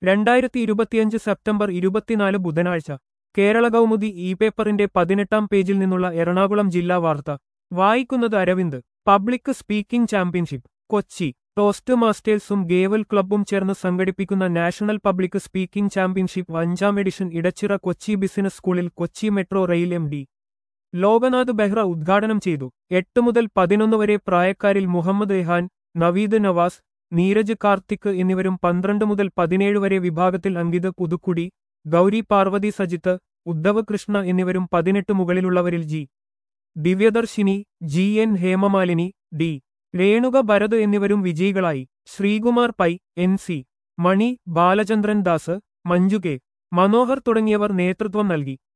രണ്ടായിരത്തി ഇരുപത്തിയഞ്ച് സെപ്റ്റംബർ ഇരുപത്തിനാല് ബുധനാഴ്ച കേരള കൗമുദി ഇ പേപ്പറിന്റെ പതിനെട്ടാം പേജിൽ നിന്നുള്ള എറണാകുളം ജില്ലാ വാർത്ത വായിക്കുന്നത് Aravind public speaking championship Kochi toast മാസ്റ്റേഴ്സും ഗേവൽ ക്ലബ്ബും ചേർന്ന് സംഘടിപ്പിക്കുന്ന നാഷണൽ പബ്ലിക് സ്പീക്കിംഗ് ചാമ്പ്യൻഷിപ്പ് അഞ്ചാം എഡിഷൻ ഇടച്ചിറ കൊച്ചി ബിസിനസ് സ്കൂളിൽ Kochi metro rail M D Loknath Behera ഉദ്ഘാടനം ചെയ്തു എട്ട് മുതൽ പതിനൊന്ന് വരെ പ്രായക്കാരിൽ മുഹമ്മദ് എഹാൻ നവീദ് നവാസ് നീരജ് കാർത്തിക് എന്നിവരും പന്ത്രണ്ട് മുതൽ പതിനേഴ് വരെ വിഭാഗത്തിൽ അങ്കിത് പുതുക്കുടി ഗൗരി പാർവതി സജിത്ത് ഉദ്ധവ് കൃഷ്ണ എന്നിവരും പതിനെട്ട് മുകളിലുള്ളവരിൽ G Divyadarshini G N Hemamalini D Renuka Bharath എന്നിവരും വിജയികളായി Sreekumar Pai N C Mani Balachandran Das Manju K Manohar തുടങ്ങിയവർ നേതൃത്വം നൽകി